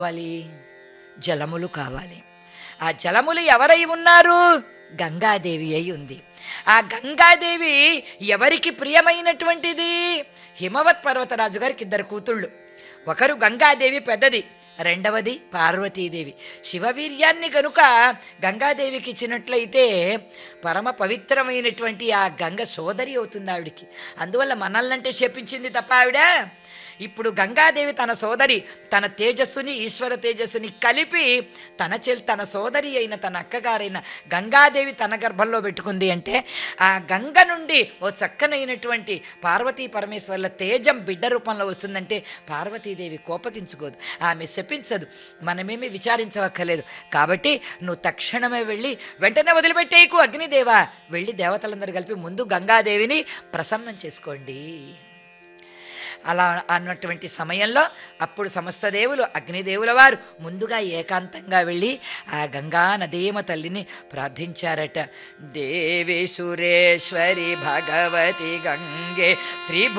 కావాలి జలములు కావాలి ఆ జలములు ఎవరై ఉన్నారు గంగాదేవి అయి ఉంది ఆ గంగాదేవి ఎవరికి ప్రియమైనటువంటిది హిమవత్ పర్వతరాజు గారికి ఇద్దరు కూతుళ్ళు ఒకరు గంగాదేవి పెద్దది రెండవది పార్వతీదేవి శివవీర్యాన్ని గనుక గంగాదేవికి ఇచ్చినట్లయితే పరమ పవిత్రమైనటువంటి ఆ గంగ సోదరి అవుతుంది ఆవిడికి అందువల్ల మనల్నంటే చెప్పించింది తప్ప ఆవిడ ఇప్పుడు గంగాదేవి తన సోదరి తన తేజస్సుని ఈశ్వర తేజస్సుని కలిపి తన చెల్ తన సోదరి అయిన తన అక్కగారైన గంగాదేవి తన గర్భంలో పెట్టుకుంది అంటే ఆ గంగ నుండి ఓ చక్కనైనటువంటి పార్వతీ పరమేశ్వర్ల తేజం బిడ్డ రూపంలో వస్తుందంటే పార్వతీదేవి కోపగించుకోదు ఆమె శపించదు మనమేమి విచారించవక్కర్లేదు కాబట్టి నువ్వు తక్షణమే వెళ్ళి వెంటనే వదిలిపెట్టేయకు అగ్నిదేవా వెళ్ళి దేవతలందరూ కలిపి ముందు గంగాదేవిని ప్రసన్నం చేసుకోండి అలా అన్నటువంటి సమయంలో అప్పుడు సమస్త దేవులు అగ్నిదేవుల వారు ముందుగా ఏకాంతంగా వెళ్ళి ఆ గంగా నదీమ తల్లిని ప్రార్థించారట దేవి సురేశ్వరి భగవతి గంగే త్రిభు